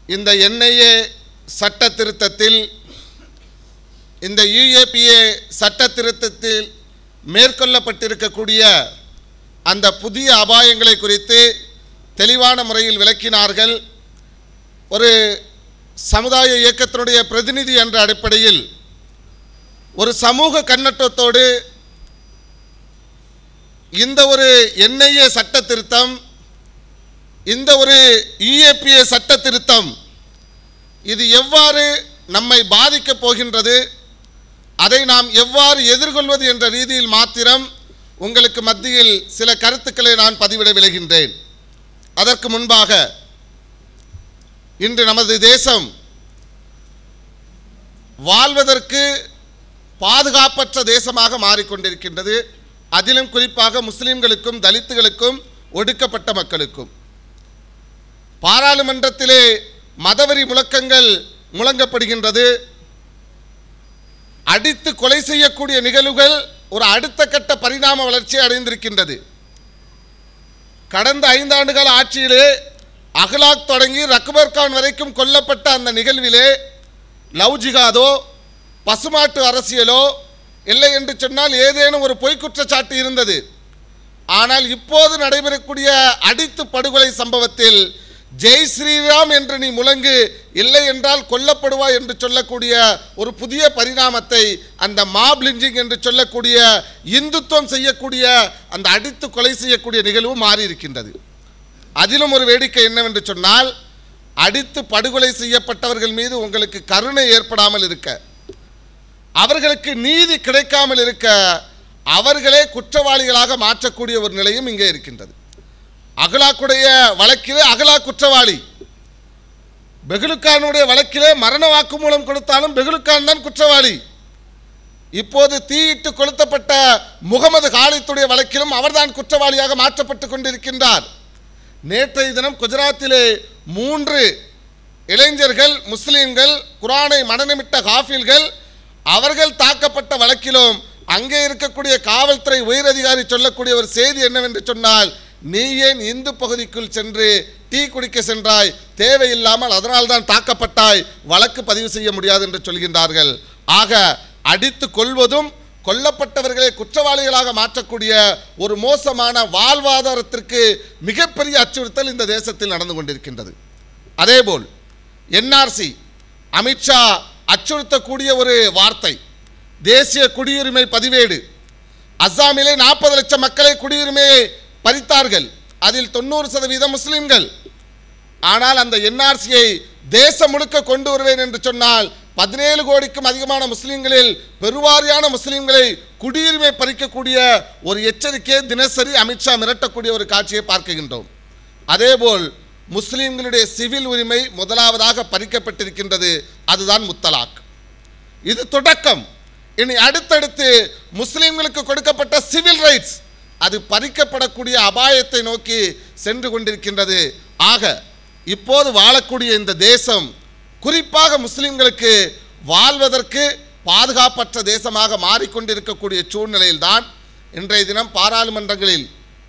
இந்த என்ஐஏ சட்ட திருத்தத்தில் இந்த யுஏபிஏ சட்ட திருத்தத்தில் மேற்கொள்ளப்பட்டிருக்கக்கூடிய அந்த புதிய அபாயங்களை குறித்து தெளிவான முறையில் விளக்கினார்கள் ஒரு சமுதாய இயக்கத்தினுடைய பிரதிநிதி என்ற அடிப்படையில் ஒரு சமூக கண்ணோட்டத்தோடு இந்த ஒரு என்ஐஏ சட்ட திருத்தம் இந்த ஒரு யுஏபிஏ சட்ட திருத்தம் இது எவ்வாறு நம்மை பாதிக்கப் போகின்றது அதை நாம் எவ்வாறு எதிர்கொள்வது என்ற ரீதியில் மாத்திரம் உங்களுக்கு மத்தியில் சில கருத்துக்களை நான் பதிவிட விளைகின்றேன் அதற்கு முன்பாக இன்று நமது தேசம் வாழ்வதற்கு பாதுகாப்பற்ற தேசமாக மாறிக்கொண்டிருக்கின்றது அதிலும் குறிப்பாக முஸ்லிம்களுக்கும் தலித்துகளுக்கும் ஒடுக்கப்பட்ட மக்களுக்கும் பாராளுமன்றத்திலே மதவெறி முழக்கங்கள் முழங்கப்படுகின்றது அடித்து கொலை செய்யக்கூடிய நிகழ்வுகள் ஒரு அடுத்த கட்ட பரிணாம வளர்ச்சி அடைந்திருக்கின்றது கடந்த ஐந்தாண்டுகால ஆட்சியிலே அகலாக் தொடங்கி ரக்பர் கான் வரைக்கும் கொல்லப்பட்ட அந்த நிகழ்விலே லவ் ஜிகாதோ பசுமாட்டு அரசியலோ இல்லை என்று சொன்னால் ஏதேனும் ஒரு பொய் குற்றச்சாட்டு இருந்தது ஆனால் இப்போது நடைபெறக்கூடிய அடித்து படுகொலை சம்பவத்தில் ஜெய் ஸ்ரீராம் என்று நீ முழங்கு இல்லை என்றால் கொல்லப்படுவாய் என்று சொல்லக்கூடிய ஒரு புதிய பரிணாமத்தை அந்த மாப் லிஞ்சிங் என்று சொல்லக்கூடிய இந்துத்துவம் செய்யக்கூடிய அந்த அடித்து கொலை செய்யக்கூடிய நிகழ்வு மாறி இருக்கின்றது அதிலும் ஒரு வேடிக்கை என்னவென்று சொன்னால் அடித்து படுகொலை செய்யப்பட்டவர்கள் மீது உங்களுக்கு கருணை ஏற்படாமல் இருக்க அவர்களுக்கு நீதி கிடைக்காமல் இருக்க அவர்களே குற்றவாளிகளாக மாற்றக்கூடிய ஒரு நிலையும் இங்கே இருக்கின்றது அகலாக்குடைய வழக்கிலே அகலா குற்றவாளி பெகுலுக்கானுடைய வழக்கிலே மரண வாக்குமூலம் கொடுத்தாலும் பெகுலுக்கான் தான் குற்றவாளி இப்போது தீயிட்டு கொளுத்தப்பட்ட முகமது காலித்துடைய வழக்கிலும் அவர்தான் குற்றவாளியாக மாற்றப்பட்டு கொண்டிருக்கின்றார் நேற்றைய தினம் குஜராத்திலே மூன்று இளைஞர்கள் முஸ்லீம்கள் குரானை மனநமிட்ட காஃபில்கள் அவர்கள் தாக்கப்பட்ட வழக்கிலும் அங்கே இருக்கக்கூடிய காவல்துறை உயரதிகாரி சொல்லக்கூடிய ஒரு செய்தி என்னவென்று சொன்னால் நீ ஏன் இந்து பகுதிக்குள் சென்று டீ குடிக்க சென்றாய் தேவையில்லாமல் அதனால்தான் தாக்கப்பட்டாய் வழக்கு பதிவு செய்ய முடியாது என்று சொல்கின்றார்கள் ஆக அடித்து கொள்வதும் கொல்லப்பட்டவர்களை குற்றவாளிகளாக மாற்றக்கூடிய ஒரு மோசமான வாழ்வாதாரத்திற்கு மிகப்பெரிய அச்சுறுத்தல் இந்த தேசத்தில் நடந்து கொண்டிருக்கின்றது அதேபோல் என்ஆர்சி அமித்ஷா அச்சுறுத்தக்கூடிய ஒரு வார்த்தை தேசிய குடியுரிமை பதிவேடு அஸ்ஸாமிலே நாற்பது லட்சம் மக்களை குடியுரிமையை பறித்தார்கள் அதில் தொண்ணூறு சதவீதம் முஸ்லிம்கள் ஆனால் அந்த என்ஆர்சியை தேசம் முழுக்க கொண்டு வருவேன் என்று சொன்னால் பதினேழு கோடிக்கும் அதிகமான முஸ்லிம்களில் பெருவாரியான முஸ்லிம்களை குடியுரிமை பறிக்கக்கூடிய ஒரு எச்சரிக்கையை தினசரி அமித்ஷா மிரட்டக்கூடிய ஒரு காட்சியை பார்க்கின்றோம் அதேபோல் முஸ்லிம்களுடைய சிவில் உரிமை முதலாவதாக பறிக்கப்பட்டிருக்கின்றது அதுதான் முத்தலாக் இது தொடக்கம் இனி அடுத்தடுத்து முஸ்லிம்களுக்கு கொடுக்கப்பட்ட சிவில் ரைட்ஸ் அது பறிக்கப்படக்கூடிய அபாயத்தை நோக்கி சென்று கொண்டிருக்கின்றது ஆக இப்போது வாழக்கூடிய இந்த தேசம் குறிப்பாக முஸ்லிம்களுக்கு வாழ்வதற்கு பாதுகாப்பற்ற தேசமாக மாறிக்கொண்டிருக்கக்கூடிய சூழ்நிலையில்தான் இன்றைய தினம் பாராளுமன்றங்களில்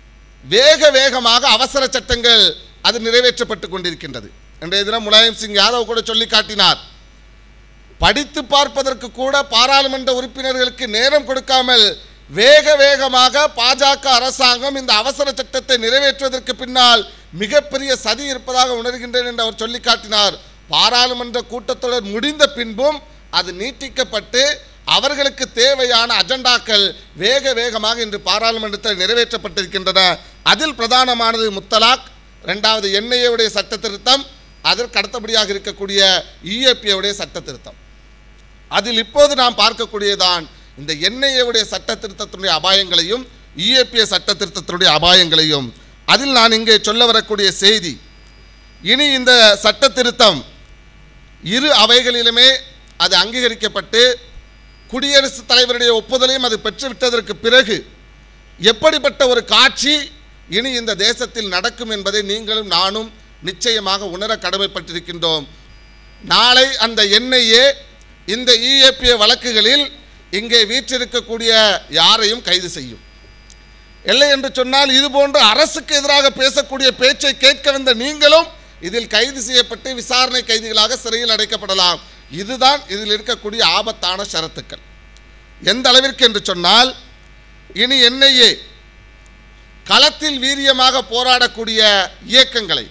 வேக வேகமாக அவசர சட்டங்கள் அது நிறைவேற்றப்பட்டு கொண்டிருக்கின்றது இன்றைய தினம் முலாயம் சிங் யாதவ் கூட சொல்லி காட்டினார் படித்து பார்ப்பதற்கு கூட பாராளுமன்ற உறுப்பினர்களுக்கு நேரம் கொடுக்காமல் வேக வேகமாக பாஜக அரசாங்கம் இந்த அவசர சட்டத்தை நிறைவேற்றுவதற்கு பின்னால் மிகப்பெரிய சதி இருப்பதாக உணர்கின்றேன் என்று அவர் சொல்லி காட்டினார் பாராளுமன்ற கூட்டத்தொடர் முடிந்த பின்பும் அது நீட்டிக்கப்பட்டு அவர்களுக்கு தேவையான அஜெண்டாக்கள் வேக வேகமாக இன்று பாராளுமன்றத்தில் நிறைவேற்றப்பட்டிருக்கின்றன அதில் பிரதானமானது முத்தலாக் ரெண்டாவது என்ஐஏவுடைய சட்ட திருத்தம் அதற்கு அடுத்தபடியாக இருக்கக்கூடிய யுஏபிஏவுடைய சட்ட திருத்தம் அதில் இப்போது நாம் பார்க்கக்கூடியதான் இந்த என்ஐஏவுடைய சட்ட திருத்தத்தினுடைய அபாயங்களையும் யுஏபிஏ சட்ட திருத்தத்தினுடைய அபாயங்களையும் அதில் நான் இங்கே சொல்ல வரக்கூடிய செய்தி இனி இந்த சட்ட திருத்தம் இரு அவைகளிலுமே அது அங்கீகரிக்கப்பட்டு குடியரசுத் தலைவருடைய ஒப்புதலையும் அது பெற்றுவிட்டதற்கு பிறகு எப்படிப்பட்ட ஒரு காட்சி இனி இந்த தேசத்தில் நடக்கும் என்பதை நீங்களும் நானும் நிச்சயமாக உணர கடமைப்பட்டிருக்கின்றோம் நாளை அந்த என்ஐஏ இந்த இஏபிஏ வழக்குகளில் இங்கே வீற்றிருக்கக்கூடிய யாரையும் கைது செய்யும் இல்லை என்று சொன்னால் இது போன்று அரசுக்கு எதிராக பேசக்கூடிய பேச்சை கேட்க வந்த நீங்களும் இதில் கைது செய்யப்பட்டு விசாரணை கைதிகளாக சிறையில் அடைக்கப்படலாம் இதுதான் இதில் இருக்கக்கூடிய ஆபத்தான ஷரத்துக்கள் எந்த அளவிற்கு என்று சொன்னால் இனி என்ஐஏ களத்தில் வீரியமாக போராடக்கூடிய இயக்கங்களை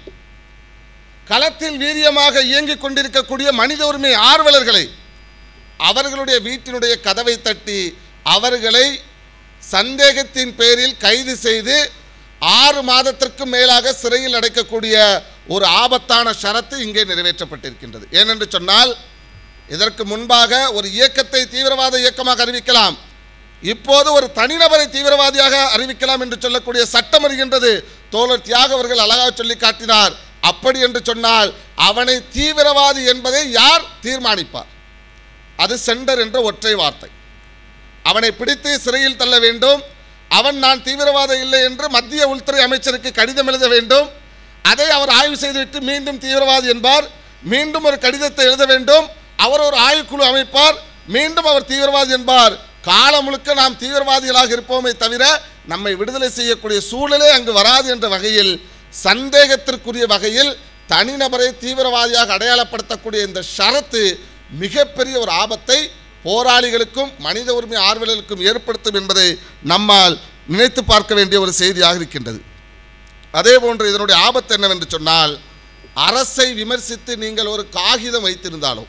களத்தில் வீரியமாக இயங்கிக் கொண்டிருக்கக்கூடிய மனித உரிமை ஆர்வலர்களை அவர்களுடைய வீட்டினுடைய கதவை தட்டி அவர்களை சந்தேகத்தின் பேரில் கைது செய்து ஆறு மாதத்திற்கு மேலாக சிறையில் அடைக்கக்கூடிய ஒரு ஆபத்தான ஷரத்து இங்கே நிறைவேற்றப்பட்டிருக்கின்றது ஏனென்று சொன்னால் இதற்கு முன்பாக ஒரு இயக்கத்தை தீவிரவாத இயக்கமாக அறிவிக்கலாம் இப்போது ஒரு தனிநபரை தீவிரவாதியாக அறிவிக்கலாம் என்று சொல்லக்கூடிய சட்டம் வருகின்றது தோழர் தியாக அவர்கள் அழகாக சொல்லி காட்டினார் அப்படி என்று சொன்னால் அவனை தீவிரவாதி என்பதை யார் தீர்மானிப்பார் அது சென்டர் என்ற ஒற்றை வார்த்தை அவனை பிடித்து சிறையில் தள்ள வேண்டும் அவன் நான் தீவிரவாத இல்லை என்று மத்திய உள்துறை அமைச்சருக்கு கடிதம் எழுத வேண்டும் அதை அவர் ஆய்வு செய்துவிட்டு மீண்டும் தீவிரவாதி என்பார் மீண்டும் ஒரு கடிதத்தை எழுத வேண்டும் அவர் ஒரு ஆய்வுக்குழு அமைப்பார் மீண்டும் அவர் தீவிரவாதி என்பார் காலம் முழுக்க நாம் தீவிரவாதிகளாக இருப்போமே தவிர நம்மை விடுதலை செய்யக்கூடிய சூழலே அங்கு வராது என்ற வகையில் சந்தேகத்திற்குரிய வகையில் தனிநபரை தீவிரவாதியாக அடையாளப்படுத்தக்கூடிய இந்த ஷரத்து மிகப்பெரிய ஒரு ஆபத்தை போராளிகளுக்கும் மனித உரிமை ஆர்வலர்களுக்கும் ஏற்படுத்தும் என்பதை நம்மால் நினைத்து பார்க்க வேண்டிய ஒரு செய்தியாக இருக்கின்றது அதே போன்று இதனுடைய ஆபத்து என்னவென்று சொன்னால் அரசை விமர்சித்து நீங்கள் ஒரு காகிதம் வைத்திருந்தாலோ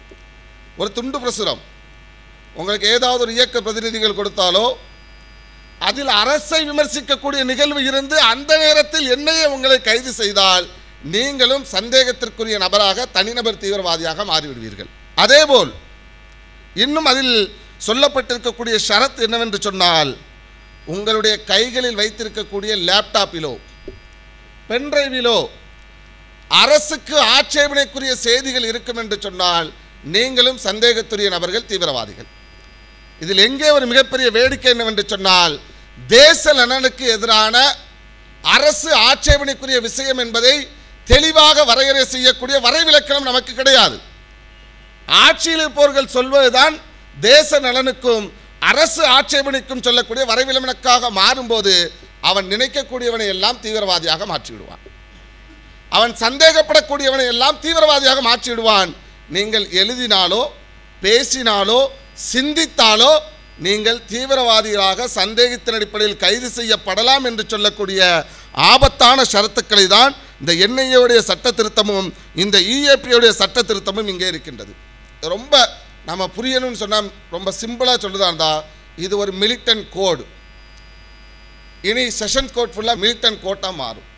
ஒரு துண்டு பிரசுரம் உங்களுக்கு ஏதாவது ஒரு இயக்க பிரதிநிதிகள் கொடுத்தாலோ அதில் அரசை விமர்சிக்கக்கூடிய நிகழ்வு இருந்து அந்த நேரத்தில் என்னையே உங்களை கைது செய்தால் நீங்களும் சந்தேகத்திற்குரிய நபராக தனிநபர் தீவிரவாதியாக மாறிவிடுவீர்கள் அதேபோல் இன்னும் அதில் சொல்லப்பட்டிருக்கக்கூடிய ஷரத் என்னவென்று சொன்னால் உங்களுடைய கைகளில் வைத்திருக்கக்கூடிய லேப்டாப்பிலோ பென்டிரைவிலோ அரசுக்கு ஆட்சேபனைக்குரிய செய்திகள் இருக்கும் என்று சொன்னால் நீங்களும் சந்தேகத்துரிய நபர்கள் தீவிரவாதிகள் இதில் எங்கே ஒரு மிகப்பெரிய வேடிக்கை என்னவென்று சொன்னால் தேச நலனுக்கு எதிரான அரசு ஆட்சேபனைக்குரிய விஷயம் என்பதை தெளிவாக வரையறை செய்யக்கூடிய வரைவிலக்கணம் நமக்கு கிடையாது ஆட்சியில் இருப்பவர்கள் சொல்வதுதான் தேச நலனுக்கும் அரசு ஆட்சேபனைக்கும் சொல்லக்கூடிய வரைவிலக்கணக்காக மாறும்போது அவன் நினைக்கக்கூடியவனை எல்லாம் தீவிரவாதியாக மாற்றிவிடுவான் அவன் சந்தேகப்படக்கூடியவனை எல்லாம் தீவிரவாதியாக மாற்றிவிடுவான் நீங்கள் எழுதினாலோ பேசினாலோ சிந்தித்தாலோ நீங்கள் தீவிரவாதிகளாக சந்தேகத்தின் அடிப்படையில் கைது செய்யப்படலாம் என்று சொல்லக்கூடிய ஆபத்தான ஷரத்துக்களை தான் இந்த என்ஐஏவுடைய சட்ட திருத்தமும் இந்த இஏபியுடைய சட்ட திருத்தமும் இங்கே இருக்கின்றது ரொம்ப நம்ம புரியணும்னு சொன்னால் ரொம்ப சிம்பிளாக சொல்லுதா இருந்தா இது ஒரு மிலிட்டன் கோடு இனி செஷன் கோட் ஃபுல்லாக மிலிட்டன் கோட்டாக மாறும்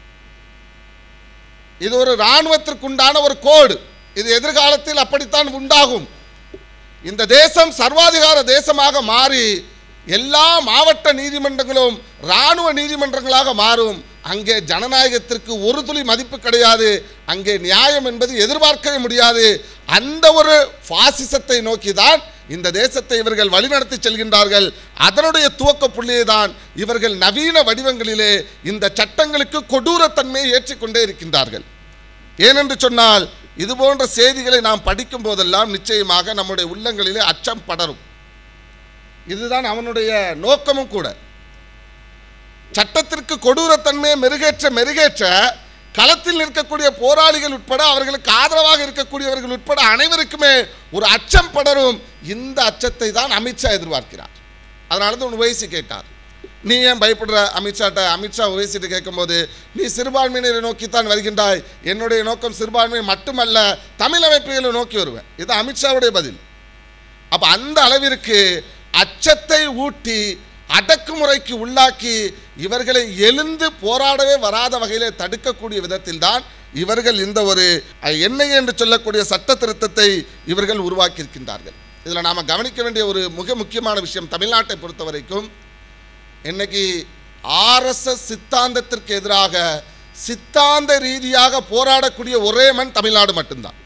இது ஒரு இராணுவத்திற்குண்டான ஒரு கோடு இது எதிர்காலத்தில் அப்படித்தான் உண்டாகும் இந்த தேசம் சர்வாதிகார தேசமாக மாறி எல்லா மாவட்ட நீதிமன்றங்களும் இராணுவ நீதிமன்றங்களாக மாறும் அங்கே ஜனநாயகத்திற்கு ஒரு துளி மதிப்பு கிடையாது அங்கே நியாயம் என்பது எதிர்பார்க்கவே முடியாது அந்த ஒரு பாசிசத்தை நோக்கி தான் இந்த தேசத்தை இவர்கள் வழிநடத்தி செல்கின்றார்கள் அதனுடைய துவக்க புள்ளியை தான் இவர்கள் நவீன வடிவங்களிலே இந்த சட்டங்களுக்கு கொடூரத்தன்மையை ஏற்றிக்கொண்டே இருக்கின்றார்கள் ஏனென்று சொன்னால் இது போன்ற செய்திகளை நாம் படிக்கும் போதெல்லாம் நிச்சயமாக நம்முடைய உள்ளங்களிலே அச்சம் படரும் இதுதான் அவனுடைய நோக்கமும் கூட சட்டத்திற்கு கொடூரத்தன்மையை மெருகேற்ற மெருகேற்ற களத்தில் நிற்கக்கூடிய போராளிகள் உட்பட அவர்களுக்கு ஆதரவாக இருக்கக்கூடியவர்கள் உட்பட அனைவருக்குமே ஒரு அச்சம் படரும் இந்த அச்சத்தை தான் அமித்ஷா எதிர்பார்க்கிறார் அதனால தான் உவைசி கேட்டார் நீ ஏன் பயப்படுற அமித்ஷாட்ட அமித்ஷா உவைசிட்டு கேட்கும்போது நீ சிறுபான்மையினரை நோக்கித்தான் வருகின்றாய் என்னுடைய நோக்கம் சிறுபான்மை மட்டுமல்ல தமிழ் அமைப்புகளை நோக்கி வருவேன் இது அமித்ஷாவுடைய பதில் அப்போ அந்த அளவிற்கு அச்சத்தை ஊட்டி அடக்குமுறைக்கு உள்ளாக்கி இவர்களை எழுந்து போராடவே வராத வகையிலே தடுக்கக்கூடிய விதத்தில் தான் இவர்கள் இந்த ஒரு என்ன என்று சொல்லக்கூடிய சட்ட திருத்தத்தை இவர்கள் உருவாக்கியிருக்கின்றார்கள் இதில் நாம் கவனிக்க வேண்டிய ஒரு மிக முக்கியமான விஷயம் தமிழ்நாட்டை பொறுத்த வரைக்கும் இன்னைக்கு ஆர்எஸ்எஸ் சித்தாந்தத்திற்கு எதிராக சித்தாந்த ரீதியாக போராடக்கூடிய ஒரே மண் தமிழ்நாடு மட்டும்தான்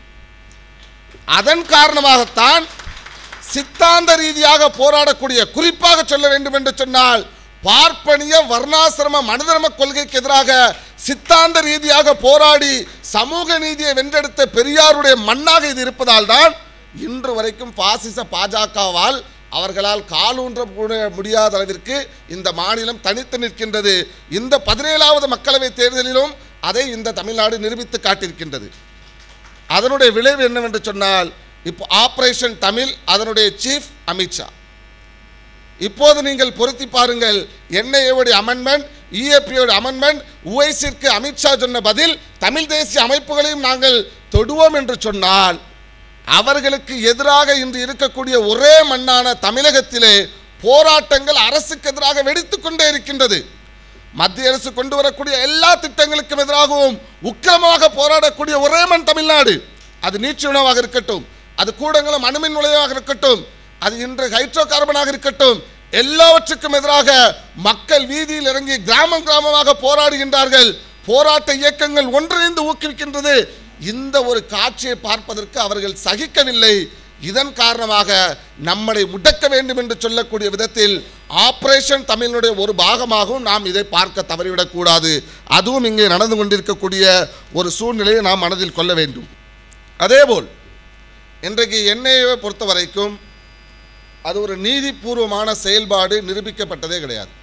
அதன் காரணமாகத்தான் சித்தாந்த ரீதியாக போராடக்கூடிய குறிப்பாக சொல்ல வேண்டும் என்று சொன்னால் பார்ப்பனிய வர்ணாசிரம மனதர்ம கொள்கைக்கு எதிராக சித்தாந்த ரீதியாக போராடி சமூக நீதியை வென்றெடுத்த பெரியாருடைய மண்ணாக இது இருப்பதால் தான் இன்று வரைக்கும் பாசிச பாஜகவால் அவர்களால் காலூன்ற கூட முடியாத அளவிற்கு இந்த மாநிலம் தனித்து நிற்கின்றது இந்த பதினேழாவது மக்களவை தேர்தலிலும் அதை இந்த தமிழ்நாடு நிரூபித்து காட்டியிருக்கின்றது அதனுடைய விளைவு என்னவென்று சொன்னால் இப்போ ஆபரேஷன் தமிழ் அதனுடைய சீஃப் அமித்ஷா இப்போது நீங்கள் பொருத்தி பாருங்கள் என்ஐஏவுடைய அமெண்ட்மெண்ட் இஏபியோட அமெண்ட்மெண்ட் உவைசிற்கு அமித்ஷா சொன்ன பதில் தமிழ் தேசிய அமைப்புகளையும் நாங்கள் தொடுவோம் என்று சொன்னால் அவர்களுக்கு எதிராக இன்று இருக்கக்கூடிய ஒரே மண்ணான தமிழகத்திலே போராட்டங்கள் அரசுக்கு எதிராக வெடித்துக் கொண்டே இருக்கின்றது மத்திய அரசு கொண்டு வரக்கூடிய எல்லா திட்டங்களுக்கும் எதிராகவும் உக்கிரமாக போராடக்கூடிய ஒரே மண் தமிழ்நாடு அது நீச்சு உணவாக இருக்கட்டும் அது கூடங்களும் அணுமின் நிலையமாக இருக்கட்டும் அது இன்று ஹைட்ரோ கார்பனாக இருக்கட்டும் எல்லாவற்றுக்கும் எதிராக மக்கள் வீதியில் இறங்கி கிராமம் கிராமமாக போராடுகின்றார்கள் போராட்ட இயக்கங்கள் ஒன்றிணைந்து ஊக்குவிக்கின்றது இந்த ஒரு காட்சியை பார்ப்பதற்கு அவர்கள் சகிக்கவில்லை இதன் காரணமாக நம்மளை முடக்க வேண்டும் என்று சொல்லக்கூடிய விதத்தில் ஆபரேஷன் தமிழினுடைய ஒரு பாகமாகவும் நாம் இதை பார்க்க தவறிவிடக் கூடாது அதுவும் இங்கே நடந்து கொண்டிருக்கக்கூடிய ஒரு சூழ்நிலையை நாம் மனதில் கொள்ள வேண்டும் அதேபோல் இன்றைக்கு என்ஐஏவை பொறுத்த வரைக்கும் அது ஒரு நீதிபூர்வமான செயல்பாடு நிரூபிக்கப்பட்டதே கிடையாது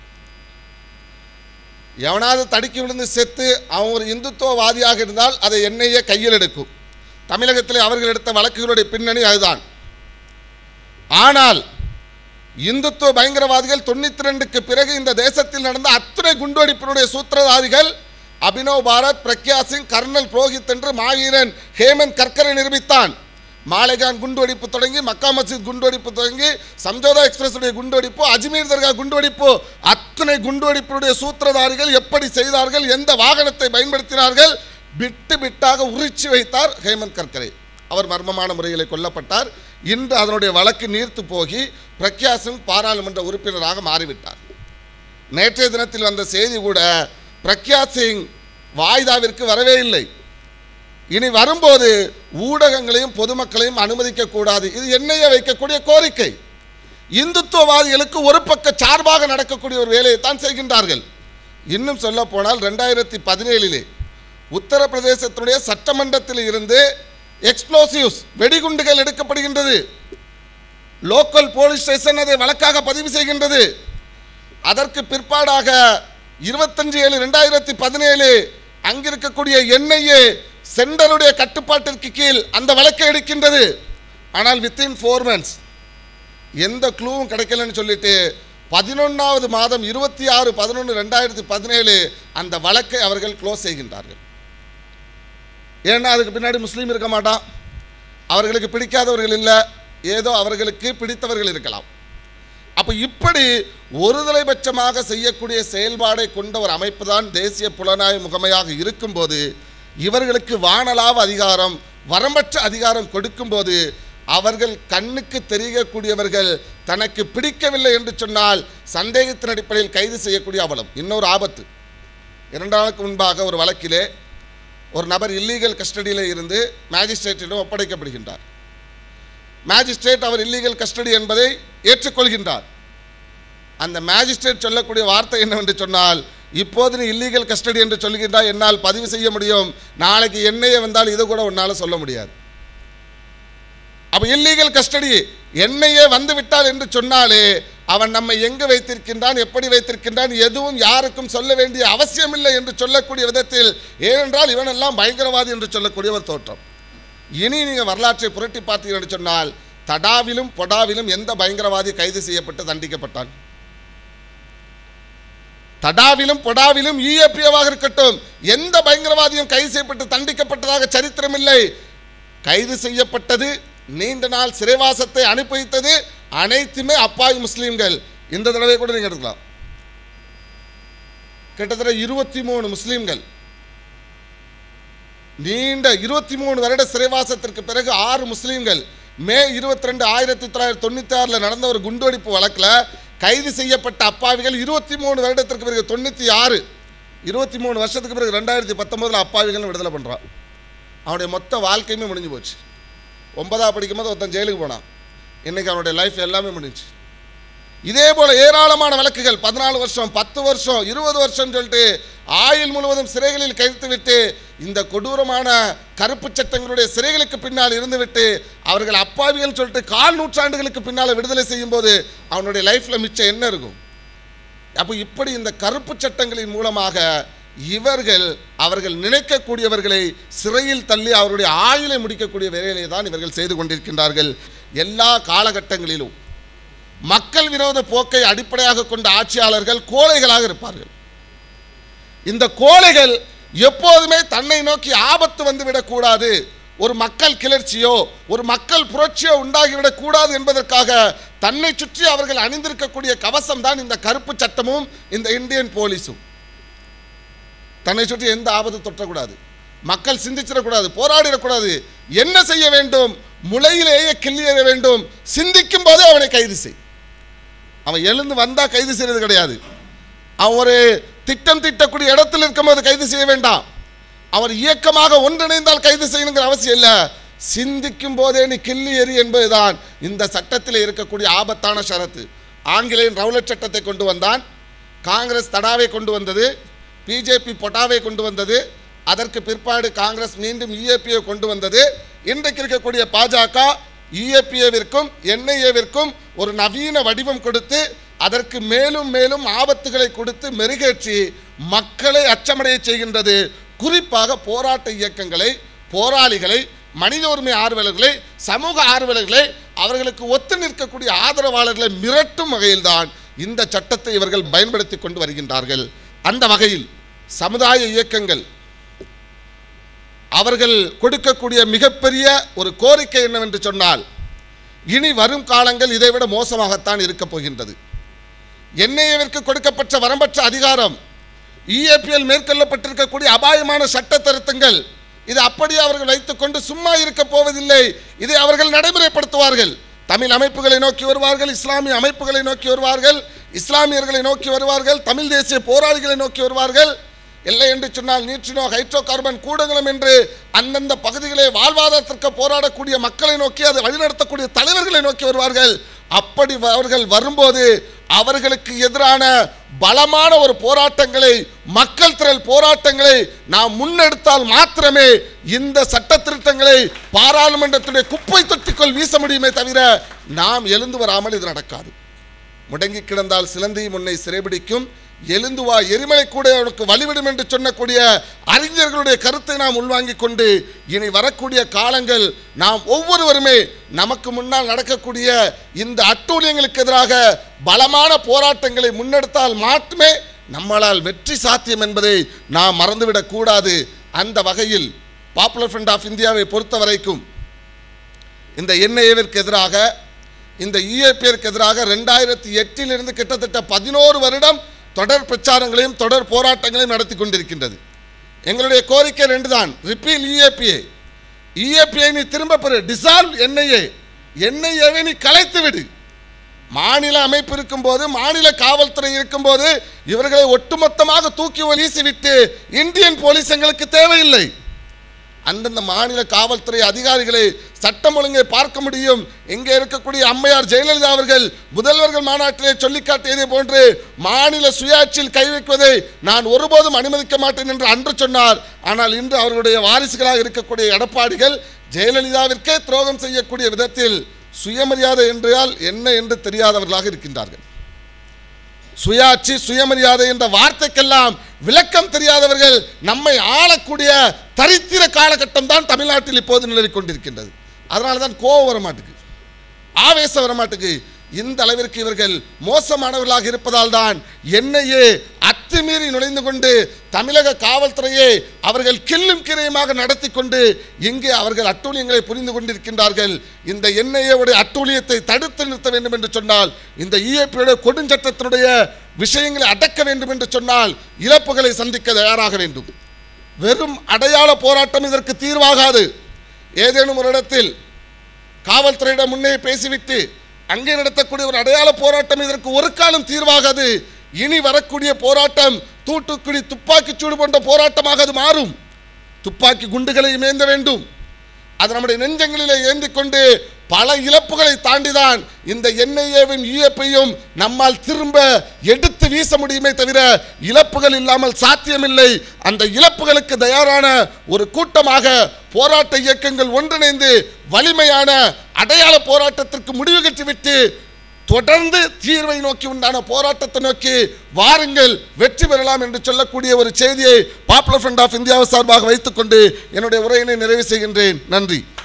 எவனாவது தடுக்கி விழுந்து செத்து அவன் ஒரு இந்துத்துவவாதியாக இருந்தால் அதை என்ஐஏ கையில் எடுக்கும் தமிழகத்தில் அவர்கள் எடுத்த வழக்குகளுடைய பின்னணி அதுதான் ஆனால் இந்துத்துவ பயங்கரவாதிகள் தொண்ணூத்தி ரெண்டுக்கு பிறகு இந்த தேசத்தில் நடந்த அத்தனை குண்டுவெடிப்பினுடைய சூத்திரதாரிகள் அபினவ் பாரத் பிரக்யா சிங் கர்னல் புரோஹித் என்று மாவீரன் ஹேமந்த் கர்கரை நிரூபித்தான் மாலேகான் குண்டுவெடிப்பு தொடங்கி மக்கா மஸ்ஜித் குண்டுவெடிப்பு தொடங்கி சம்ஜோதா எக்ஸ்பிரஸுடைய குண்டுவெடிப்பு அஜ்மீர் தர்கா குண்டுவெடிப்பு அத்தனை குண்டுவெடிப்புடைய சூத்திரதாரிகள் எப்படி செய்தார்கள் எந்த வாகனத்தை பயன்படுத்தினார்கள் பிட்டு பிட்டாக உரிச்சு வைத்தார் ஹேமந்த் கர்கரே அவர் மர்மமான முறையில் கொல்லப்பட்டார் இன்று அதனுடைய வழக்கு நீர்த்து போகி பிரக்யா சிங் பாராளுமன்ற உறுப்பினராக மாறிவிட்டார் நேற்றைய தினத்தில் வந்த செய்தி கூட பிரக்யா சிங் வாய்தாவிற்கு வரவே இல்லை இனி வரும்போது ஊடகங்களையும் பொதுமக்களையும் அனுமதிக்க கூடாது இது என்னைய வைக்கக்கூடிய கோரிக்கை இந்துத்துவவாதிகளுக்கு ஒரு பக்க சார்பாக நடக்கக்கூடிய ஒரு வேலையை தான் செய்கின்றார்கள் இன்னும் சொல்ல போனால் ரெண்டாயிரத்தி பதினேழிலே உத்தரப்பிரதேசத்தினுடைய சட்டமன்றத்தில் இருந்து எக்ஸ்ப்ளோசிவ்ஸ் வெடிகுண்டுகள் எடுக்கப்படுகின்றது லோக்கல் போலீஸ் ஸ்டேஷன் அதை வழக்காக பதிவு செய்கின்றது அதற்கு பிற்பாடாக இருபத்தஞ்சு ஏழு ரெண்டாயிரத்தி பதினேழு அங்கிருக்கக்கூடிய என்ஐஏ சென்டருடைய கட்டுப்பாட்டிற்கு கீழ் அந்த வழக்கை எடுக்கின்றது ஆனால் வித்தின் ஃபோர் மந்த்ஸ் எந்த க்ளூவும் கிடைக்கலன்னு சொல்லிட்டு பதினொன்றாவது மாதம் இருபத்தி ஆறு பதினொன்று ரெண்டாயிரத்தி பதினேழு அந்த வழக்கை அவர்கள் க்ளோஸ் செய்கின்றார்கள் ஏன்னா அதுக்கு பின்னாடி முஸ்லீம் இருக்க மாட்டான் அவர்களுக்கு பிடிக்காதவர்கள் இல்லை ஏதோ அவர்களுக்கு பிடித்தவர்கள் இருக்கலாம் அப்போ இப்படி ஒருதலை பட்சமாக செய்யக்கூடிய செயல்பாடை கொண்ட ஒரு அமைப்பு தான் தேசிய புலனாய்வு முகமையாக இருக்கும்போது இவர்களுக்கு வானலாவ அதிகாரம் வரம்பற்ற அதிகாரம் கொடுக்கும்போது அவர்கள் கண்ணுக்கு தெரியக்கூடியவர்கள் தனக்கு பிடிக்கவில்லை என்று சொன்னால் சந்தேகத்தின் அடிப்படையில் கைது செய்யக்கூடிய அவலம் இன்னொரு ஆபத்து இரண்டு நாளுக்கு முன்பாக ஒரு வழக்கிலே ஒரு நபர் இல்லீகல் கஸ்டடியில் இருந்து மேஜிஸ்ட்ரேட்டிடம் ஒப்படைக்கப்படுகின்றார் மேஜிஸ்ட்ரேட் அவர் இல்லீகல் கஸ்டடி என்பதை ஏற்றுக்கொள்கின்றார் அந்த மேஜிஸ்ட்ரேட் சொல்லக்கூடிய வார்த்தை என்னவென்று சொன்னால் இப்போது நீ இல்லீகல் கஸ்டடி என்று சொல்கின்றால் என்னால் பதிவு செய்ய முடியும் நாளைக்கு என்னையே வந்தால் இதை கூட உன்னால் சொல்ல முடியாது அப்போ இல்லீகல் கஸ்டடி என்னையே வந்து விட்டால் என்று சொன்னாலே அவன் நம்மை எங்கு வைத்திருக்கின்றான் எப்படி வைத்திருக்கின்றான் எதுவும் யாருக்கும் சொல்ல வேண்டிய அவசியமில்லை என்று சொல்லக்கூடிய விதத்தில் ஏனென்றால் இவனெல்லாம் பயங்கரவாதி என்று சொல்லக்கூடிய ஒரு தோற்றம் இனி நீங்கள் வரலாற்றை புரட்டி பார்த்தீர்கள் என்று சொன்னால் தடாவிலும் பொடாவிலும் எந்த பயங்கரவாதி கைது செய்யப்பட்டு தண்டிக்கப்பட்டான் தடாவிலும் பொடாவிலும் ஈஎப்பியவாக இருக்கட்டும் எந்த பயங்கரவாதியும் கைது செய்யப்பட்டு தண்டிக்கப்பட்டதாக சரித்திரமில்லை கைது செய்யப்பட்டது நீண்ட நாள் சிறைவாசத்தை அனுப்பி வைத்தது அனைத்துமே அப்பாவி முஸ்லீம்கள் இந்த தடவை கூட நீங்கள் எடுக்கலாம் கிட்டத்தட்ட இருபத்தி மூணு முஸ்லீம்கள் நீண்ட இருபத்தி மூணு வருட சிறைவாசத்திற்கு பிறகு ஆறு முஸ்லீம்கள் மே இருபத்தி ரெண்டு ஆயிரத்தி தொள்ளாயிரத்தி தொண்ணூற்றி ஆறில் நடந்த ஒரு குண்டுவெடிப்பு வழக்கில் கைது செய்யப்பட்ட அப்பாவிகள் இருபத்தி மூணு வருடத்திற்கு பிறகு தொண்ணூற்றி ஆறு இருபத்தி மூணு வருஷத்துக்கு பிறகு ரெண்டாயிரத்தி பத்தொம்போதில் அப்பாவிகள் விடுதலை பண்ணுறான் அவனுடைய மொத்த வாழ்க்கையுமே முடிஞ்சு போச்சு ஒன்பதாவது படிக்கும்போது ஒருத்தன் ஜெயிலுக்கு போனான் இன்றைக்கி அவனுடைய லைஃப் எல்லாமே முடிஞ்சு இதே போல ஏராளமான வழக்குகள் பதினாலு வருஷம் பத்து வருஷம் இருபது வருஷம் சொல்லிட்டு ஆயுள் முழுவதும் சிறைகளில் கழித்து விட்டு இந்த கொடூரமான கருப்பு சட்டங்களுடைய சிறைகளுக்கு பின்னால் இருந்துவிட்டு அவர்கள் அப்பாவிகள் சொல்லிட்டு கால் நூற்றாண்டுகளுக்கு பின்னால் விடுதலை செய்யும்போது அவனுடைய லைஃப்பில் மிச்சம் என்ன இருக்கும் அப்போ இப்படி இந்த கருப்பு சட்டங்களின் மூலமாக இவர்கள் அவர்கள் நினைக்கக்கூடியவர்களை சிறையில் தள்ளி அவருடைய ஆயுளை முடிக்கக்கூடிய வேலையை தான் இவர்கள் செய்து கொண்டிருக்கின்றார்கள் எல்லா காலகட்டங்களிலும் மக்கள் விரோத போக்கை அடிப்படையாக கொண்ட ஆட்சியாளர்கள் கோழைகளாக இருப்பார்கள் இந்த கோழைகள் எப்போதுமே தன்னை நோக்கி ஆபத்து வந்து விடக்கூடாது ஒரு மக்கள் கிளர்ச்சியோ ஒரு மக்கள் புரட்சியோ உண்டாகிவிடக் கூடாது என்பதற்காக தன்னை சுற்றி அவர்கள் அணிந்திருக்கக்கூடிய கவசம் தான் இந்த கருப்பு சட்டமும் இந்த இந்தியன் போலீஸும் தன்னை சுற்றி எந்த ஆபத்து தொற்றக்கூடாது மக்கள் சிந்திச்சிடக்கூடாது போராடிடக்கூடாது என்ன செய்ய வேண்டும் முளையிலேயே கிள்ளியற வேண்டும் சிந்திக்கும் போதே அவனை கைது செய் அவன் எழுந்து வந்தா கைது செய்யறது கிடையாது அவன் ஒரு திட்டம் திட்டக்கூடிய இடத்தில் இருக்கும்போது கைது செய்ய வேண்டாம் அவர் இயக்கமாக ஒன்றிணைந்தால் கைது செய்யணுங்கிற அவசியம் இல்லை சிந்திக்கும் போதே நீ கிள்ளி எறி என்பதுதான் இந்த சட்டத்தில் இருக்கக்கூடிய ஆபத்தான ஷரத்து ஆங்கிலேயன் ரவுலட் சட்டத்தை கொண்டு வந்தான் காங்கிரஸ் தடாவை கொண்டு வந்தது பிஜேபி பொட்டாவை கொண்டு வந்தது அதற்கு பிற்பாடு காங்கிரஸ் மீண்டும் இஏபியை கொண்டு வந்தது இன்றைக்கு இருக்கக்கூடிய பாஜக இஏபிஏவிற்கும் என்ஐஏவிற்கும் ஒரு நவீன வடிவம் கொடுத்து அதற்கு மேலும் மேலும் ஆபத்துகளை கொடுத்து மெருகேற்றி மக்களை அச்சமடைய செய்கின்றது குறிப்பாக போராட்ட இயக்கங்களை போராளிகளை மனித உரிமை ஆர்வலர்களை சமூக ஆர்வலர்களை அவர்களுக்கு ஒத்து நிற்கக்கூடிய ஆதரவாளர்களை மிரட்டும் வகையில்தான் இந்த சட்டத்தை இவர்கள் பயன்படுத்தி கொண்டு வருகின்றார்கள் அந்த வகையில் சமுதாய இயக்கங்கள் அவர்கள் கொடுக்கக்கூடிய மிகப்பெரிய ஒரு கோரிக்கை என்னவென்று சொன்னால் இனி வரும் காலங்கள் இதைவிட மோசமாகத்தான் இருக்கப் போகின்றது என்ஐஏவிற்கு கொடுக்கப்பட்ட வரம்பற்ற அதிகாரம் இஏபிஎல் மேற்கொள்ளப்பட்டிருக்கக்கூடிய அபாயமான சட்ட திருத்தங்கள் இது அப்படியே அவர்கள் வைத்துக்கொண்டு சும்மா இருக்க போவதில்லை இதை அவர்கள் நடைமுறைப்படுத்துவார்கள் தமிழ் அமைப்புகளை நோக்கி வருவார்கள் இஸ்லாமிய அமைப்புகளை நோக்கி வருவார்கள் இஸ்லாமியர்களை நோக்கி வருவார்கள் தமிழ் தேசிய போராளிகளை நோக்கி வருவார்கள் இல்லை என்று சொன்னால் நியூட்ரினோ ஹைட்ரோ கார்பன் கூடங்களும் என்று அந்தந்த பகுதிகளே வாழ்வாதாரத்திற்கு போராடக்கூடிய மக்களை நோக்கி அதை வழிநடத்தக்கூடிய தலைவர்களை நோக்கி வருவார்கள் அப்படி அவர்கள் வரும்போது அவர்களுக்கு எதிரான பலமான ஒரு போராட்டங்களை மக்கள் திரள் போராட்டங்களை நாம் முன்னெடுத்தால் மாத்திரமே இந்த சட்ட திருத்தங்களை பாராளுமன்றத்துடைய குப்பை தொட்டிக்குள் வீச முடியுமே தவிர நாம் எழுந்து வராமல் இது நடக்காது முடங்கி கிடந்தால் சிலந்தி முன்னை சிறைபிடிக்கும் எழுந்து வா எரிமலை கூட உனக்கு வழிவிடும் என்று சொன்னக்கூடிய அறிஞர்களுடைய கருத்தை நாம் உள்வாங்கிக் கொண்டு இனி வரக்கூடிய காலங்கள் நாம் ஒவ்வொருவருமே நமக்கு முன்னால் நடக்கக்கூடிய இந்த அட்டூழியங்களுக்கு எதிராக பலமான போராட்டங்களை முன்னெடுத்தால் மட்டுமே நம்மளால் வெற்றி சாத்தியம் என்பதை நாம் மறந்துவிடக் கூடாது அந்த வகையில் பாப்புலர் ஃப்ரண்ட் ஆஃப் இந்தியாவை பொறுத்த வரைக்கும் இந்த என்ஐஏவிற்கு எதிராக இந்த இஏபிற்கு எதிராக ரெண்டாயிரத்தி எட்டிலிருந்து கிட்டத்தட்ட பதினோரு வருடம் தொடர் பிரச்சாரங்களையும் தொடர் போராட்டங்களையும் நடத்தி கொண்டிருக்கின்றது எங்களுடைய கோரிக்கை ரெண்டு தான் ரிப்பீல் இஏபிஏ இஏபிஐ நீ திரும்ப பெறு டிசால்வ் என்ஐஏ என்ஐஏவை நீ கலைத்து விடு மாநில அமைப்பு இருக்கும்போது மாநில காவல்துறை இருக்கும்போது இவர்களை ஒட்டுமொத்தமாக தூக்கி வீசிவிட்டு இந்தியன் போலீஸ் எங்களுக்கு தேவையில்லை அந்தந்த மாநில காவல்துறை அதிகாரிகளை சட்டம் ஒழுங்கை பார்க்க முடியும் இங்கே இருக்கக்கூடிய அம்மையார் ஜெயலலிதா அவர்கள் முதல்வர்கள் மாநாட்டிலே சொல்லி காட்டியதை போன்று மாநில சுயாட்சியில் கை வைப்பதை நான் ஒருபோதும் அனுமதிக்க மாட்டேன் என்று அன்று சொன்னார் ஆனால் இன்று அவர்களுடைய வாரிசுகளாக இருக்கக்கூடிய எடப்பாடிகள் ஜெயலலிதாவிற்கே துரோகம் செய்யக்கூடிய விதத்தில் சுயமரியாதை என்றால் என்ன என்று தெரியாதவர்களாக இருக்கின்றார்கள் சுயாட்சி சுயமரியாதை என்ற வார்த்தைக்கெல்லாம் விளக்கம் தெரியாதவர்கள் நம்மை ஆளக்கூடிய தரித்திர காலகட்டம் தான் தமிழ்நாட்டில் இப்போது நிலவிக் கொண்டிருக்கின்றது அதனால தான் கோபம் வர மாட்டுக்கு ஆவேசம் வர மாட்டுக்கு இந்த அளவிற்கு இவர்கள் மோசமானவர்களாக இருப்பதால் தான் என்னையே அத்துமீறி நுழைந்து கொண்டு தமிழக காவல்துறையை அவர்கள் கில்லும் கிரையுமாக நடத்தி கொண்டு இங்கே அவர்கள் அட்டூழியங்களை புரிந்து கொண்டிருக்கின்றார்கள் இந்த என்ஐஏவுடைய அட்டூழியத்தை தடுத்து நிறுத்த வேண்டும் என்று சொன்னால் இந்த இஏபியுடைய கொடுஞ்சட்டத்தினுடைய விஷயங்களை அடக்க வேண்டும் என்று சொன்னால் இழப்புகளை சந்திக்க தயாராக வேண்டும் வெறும் அடையாள போராட்டம் இதற்கு தீர்வாகாது ஏதேனும் ஒரு இடத்தில் காவல்துறையிடம் முன்னே பேசிவிட்டு அங்கே நடத்தக்கூடிய ஒரு அடையாள போராட்டம் இதற்கு ஒரு காலம் தீர்வாகாது இனி வரக்கூடிய போராட்டம் தூட்டுக்குடி துப்பாக்கிச் சூடு போன்ற போராட்டமாக அது மாறும் துப்பாக்கி குண்டுகளை ஏந்த வேண்டும் அது நம்முடைய நெஞ்சங்களிலே ஏந்திக் கொண்டு பல இழப்புகளை தாண்டிதான் இந்த என்ஐஏவின் இஎப்பையும் நம்மால் திரும்ப எடுத்து வீச முடியுமே தவிர இழப்புகள் இல்லாமல் சாத்தியமில்லை அந்த இழப்புகளுக்கு தயாரான ஒரு கூட்டமாக போராட்ட இயக்கங்கள் ஒன்றிணைந்து வலிமையான அடையாள போராட்டத்திற்கு முடிவு கட்டிவிட்டு தொடர்ந்து தீர்வை நோக்கி உண்டான போராட்டத்தை நோக்கி வாருங்கள் வெற்றி பெறலாம் என்று சொல்லக்கூடிய ஒரு செய்தியை பாப்புலர் ஃப்ரண்ட் ஆஃப் இந்தியாவை சார்பாக வைத்துக்கொண்டு என்னுடைய உரையினை நிறைவு செய்கின்றேன் நன்றி